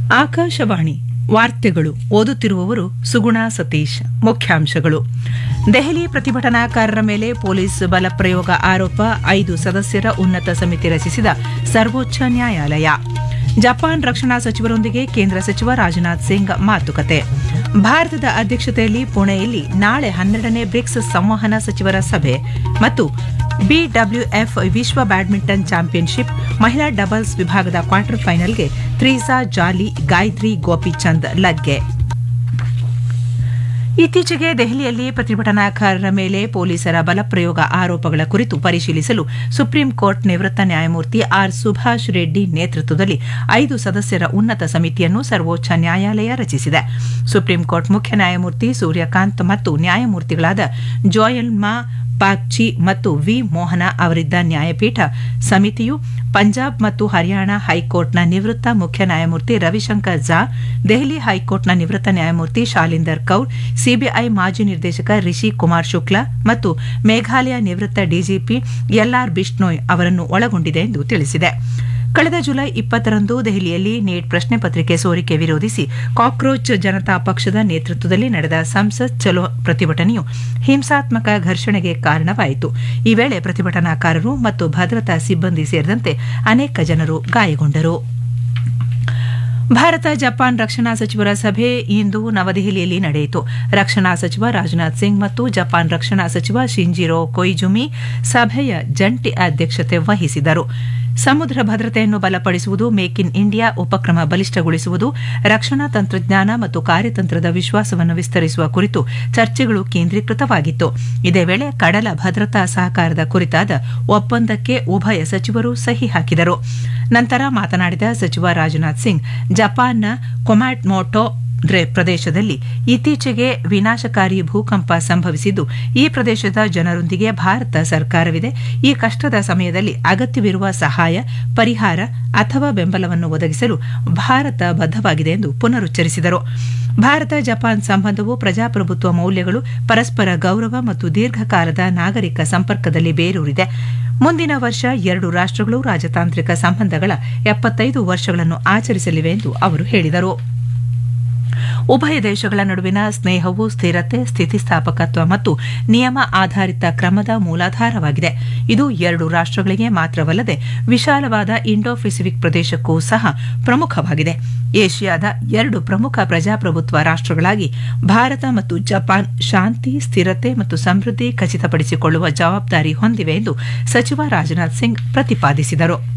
ಆಕಾಶವಾಣಿ ವಾರ್ತೆಗಳು ಓದುತ್ತಿರುವವರು ಸುಗುಣ ಸತೀಶ್ ಮುಖ್ಯಾಂಶಗಳು ದೆಹಲಿ ಪ್ರತಿಭಟನಾಕಾರರ ಮೇಲೆ ಪೊಲೀಸ್ ಬಲಪ್ರಯೋಗ ಆರೋಪ ಐದು ಸದಸ್ಯರ ಉನ್ನತ ಸಮಿತಿ ರಚಿಸಿದ ಸರ್ವೋಚ್ಚ ನ್ಯಾಯಾಲಯ ಜಪಾನ್ ರಕ್ಷಣಾ ಸಚಿವರೊಂದಿಗೆ ಕೇಂದ್ರ ಸಚಿವ ರಾಜನಾಥ್ ಸಿಂಗ್ ಮಾತುಕತೆ ಭಾರತದ ಅಧ್ಯಕ್ಷತೆಯಲ್ಲಿ ಪುಣೆಯಲ್ಲಿ ನಾಳೆ ಹನ್ನೆರಡನೇ ಬ್ರಿಕ್ಸ್ ಸಂವಹನ ಸಚಿವರ ಸಭೆ ಮತ್ತು ಬಿಡಬ್ಲ್ಯೂಎಫ್ ವಿಶ್ವ ಬ್ಯಾಡ್ಮಿಂಟನ್ ಚಾಂಪಿಯನ್ಶಿಪ್ ಮಹಿಳಾ ಡಬಲ್ಸ್ ವಿಭಾಗದ ಕ್ವಾರ್ಟರ್ ಫೈನಲ್ಗೆ ತ್ರೀಸಾ ಜಾಲಿ ಗಾಯತ್ರಿ ಗೋಪಿಚಂದ್ ಲಗ್ಗೆ ಇತ್ತೀಚೆಗೆ ದೆಹಲಿಯಲ್ಲಿ ಪ್ರತಿಭಟನಾಕಾರರ ಮೇಲೆ ಪೊಲೀಸರ ಬಲಪ್ರಯೋಗ ಆರೋಪಗಳ ಕುರಿತು ಪರಿಶೀಲಿಸಲು ಸುಪ್ರೀಂ ಕೋರ್ಟ್ ನಿವೃತ್ತ ನ್ಯಾಯಮೂರ್ತಿ ಆರ್ ಸುಭಾಷ್ ರೆಡ್ಡಿ ನೇತೃತ್ವದಲ್ಲಿ ಐದು ಸದಸ್ಯರ ಉನ್ನತ ಸಮಿತಿಯನ್ನು ಸರ್ವೋಚ್ಚ ನ್ಯಾಯಾಲಯ ರಚಿಸಿದೆ ಸುಪ್ರೀಂ ಕೋರ್ಟ್ ಮುಖ್ಯ ನ್ಯಾಯಮೂರ್ತಿ ಸೂರ್ಯಕಾಂತ್ ಮತ್ತು ನ್ಯಾಯಮೂರ್ತಿಗಳಾದ ಜೋಯಲ್ಮಾ ಪಾಕ್ಚಿ ಮತ್ತು ವಿ ಮೋಹನ ಅವರಿದ್ದ ನ್ಯಾಯಪೀಠ ಸಮಿತಿಯು ಪಂಜಾಬ್ ಮತ್ತು ಹರಿಯಾಣ ಹೈಕೋರ್ಟ್ನ ನಿವೃತ್ತ ಮುಖ್ಯ ನ್ಯಾಯಮೂರ್ತಿ ರವಿಶಂಕರ್ ಝಾ ದೆಹಲಿ ಹೈಕೋರ್ಟ್ನ ನಿವೃತ್ತ ನ್ಯಾಯಮೂರ್ತಿ ಶಾಲಿಂದರ್ ಕೌರ್ ಸಿಬಿಐ ಮಾಜಿ ನಿರ್ದೇಶಕ ರಿಷಿ ಕುಮಾರ್ ಶುಕ್ಲಾ ಮತ್ತು ಮೇಘಾಲಯ ನಿವೃತ್ತ ಡಿಜಿಪಿ ಎಲ್ಆರ್ ಬಿಷ್ಣೋಯ್ ಅವರನ್ನು ಒಳಗೊಂಡಿದೆ ಎಂದು ತಿಳಿಸಿದೆ ಕಳೆದ ಜುಲೈ ಇಪ್ಪತ್ತರಂದು ದೆಹಲಿಯಲ್ಲಿ ನೀಟ್ ಪ್ರಶ್ನೆ ಪತ್ರಿಕೆ ಸೋರಿಕೆ ವಿರೋಧಿಸಿ ಕಾಕ್ರೋಚ್ ಜನತಾ ಪಕ್ಷದ ನೇತೃತ್ವದಲ್ಲಿ ನಡೆದ ಸಂಸತ್ ಚಲೋ ಪ್ರತಿಭಟನೆಯು ಹಿಂಸಾತ್ಮಕ ಘರ್ಷಣೆಗೆ ಕಾರಣವಾಯಿತು ಈ ವೇಳೆ ಪ್ರತಿಭಟನಾಕಾರರು ಮತ್ತು ಭದ್ರತಾ ಸಿಬ್ಬಂದಿ ಸೇರಿದಂತೆ ಅನೇಕ ಜನರು ಗಾಯಗೊಂಡರು ಭಾರತ ಜಪಾನ್ ರಕ್ಷಣಾ ಸಚಿವರ ಸಭೆ ಇಂದು ನವದೆಹಲಿಯಲ್ಲಿ ನಡೆಯಿತು ರಕ್ಷಣಾ ಸಚಿವ ರಾಜನಾಥ್ ಸಿಂಗ್ ಮತ್ತು ಜಪಾನ್ ರಕ್ಷಣಾ ಸಚಿವ ಶಿಂಜಿರೋ ಕೊಯ್ಜುಮಿ ಸಭೆಯ ಜಂಟಿ ಅಧ್ಯಕ್ಷತೆ ವಹಿಸಿದರು ಸಮುದ್ರ ಭದ್ರತೆಯನ್ನು ಬಲಪಡಿಸುವುದು ಮೇಕ್ ಇನ್ ಇಂಡಿಯಾ ಉಪಕ್ರಮ ಬಲಿಷ್ಠಗೊಳಿಸುವುದು ರಕ್ಷಣಾ ತಂತ್ರಜ್ಞಾನ ಮತ್ತು ಕಾರ್ಯತಂತ್ರದ ವಿಶ್ವಾಸವನ್ನು ವಿಸ್ತರಿಸುವ ಕುರಿತು ಚರ್ಚೆಗಳು ಕೇಂದ್ರೀಕೃತವಾಗಿತ್ತು ಇದೇ ವೇಳೆ ಕಡಲ ಭದ್ರತಾ ಸಹಕಾರದ ಕುರಿತಾದ ಒಪ್ಪಂದಕ್ಕೆ ಉಭಯ ಸಚಿವರು ಸಹಿ ಹಾಕಿದರು ನಂತರ ಮಾತನಾಡಿದ ಸಚಿವ ರಾಜನಾಥ್ ಸಿಂಗ್ ಜಪಾನ್ನ ಕೊಮ್ಯಾಟ್ಮೋಟೋ ಪ್ರದೇಶದಲ್ಲಿ ಇತ್ತೀಚೆಗೆ ವಿನಾಶಕಾರಿ ಭೂಕಂಪ ಸಂಭವಿಸಿದ್ದು ಈ ಪ್ರದೇಶದ ಜನರೊಂದಿಗೆ ಭಾರತ ಸರ್ಕಾರವಿದೆ ಈ ಕಷ್ಟದ ಸಮಯದಲ್ಲಿ ಅಗತ್ಯವಿರುವ ಸಹಾಯ ಪರಿಹಾರ ಅಥವಾ ಬೆಂಬಲವನ್ನು ಒದಗಿಸಲು ಭಾರತ ಬದ್ಧವಾಗಿದೆ ಎಂದು ಪುನರುಚ್ಚರಿಸಿದರು ಭಾರತ ಜಪಾನ್ ಸಂಬಂಧವು ಪ್ರಜಾಪ್ರಭುತ್ವ ಮೌಲ್ಯಗಳು ಪರಸ್ಪರ ಗೌರವ ಮತ್ತು ದೀರ್ಘಕಾಲದ ನಾಗರಿಕ ಸಂಪರ್ಕದಲ್ಲಿ ಬೇರೂರಿದೆ ಮುಂದಿನ ವರ್ಷ ಎರಡು ರಾಷ್ಟಗಳು ರಾಜತಾಂತ್ರಿಕ ಸಂಬಂಧಗಳ ಎಪ್ಪತ್ತೈದು ವರ್ಷಗಳನ್ನು ಆಚರಿಸಲಿವೆ ಎಂದು ಅವರು ಹೇಳಿದರು ಉಭಯ ದೇಶಗಳ ನಡುವಿನ ಸ್ನೇಹವು ಸ್ಥಿರತೆ ಸ್ಥಿತಿಸ್ಥಾಪಕತ್ವ ಮತ್ತು ನಿಯಮ ಆಧಾರಿತ ಕ್ರಮದ ಮೂಲಾಧಾರವಾಗಿದೆ ಇದು ಎರಡು ರಾಷ್ಟಗಳಿಗೆ ಮಾತ್ರವಲ್ಲದೆ ವಿಶಾಲವಾದ ಇಂಡೋ ಪೆಸಿಫಿಕ್ ಪ್ರದೇಶಕ್ಕೂ ಸಹ ಪ್ರಮುಖವಾಗಿದೆ ಏಷ್ಯಾದ ಎರಡು ಪ್ರಮುಖ ಪ್ರಜಾಪ್ರಭುತ್ವ ರಾಷ್ಟಗಳಾಗಿ ಭಾರತ ಮತ್ತು ಜಪಾನ್ ಶಾಂತಿ ಸ್ಥಿರತೆ ಮತ್ತು ಸಮೃದ್ಧಿ ಖಚಿತಪಡಿಸಿಕೊಳ್ಳುವ ಜವಾಬ್ದಾರಿ ಹೊಂದಿವೆ ಎಂದು ಸಚಿವ ರಾಜನಾಥ್ ಸಿಂಗ್ ಪ್ರತಿಪಾದಿಸಿದರು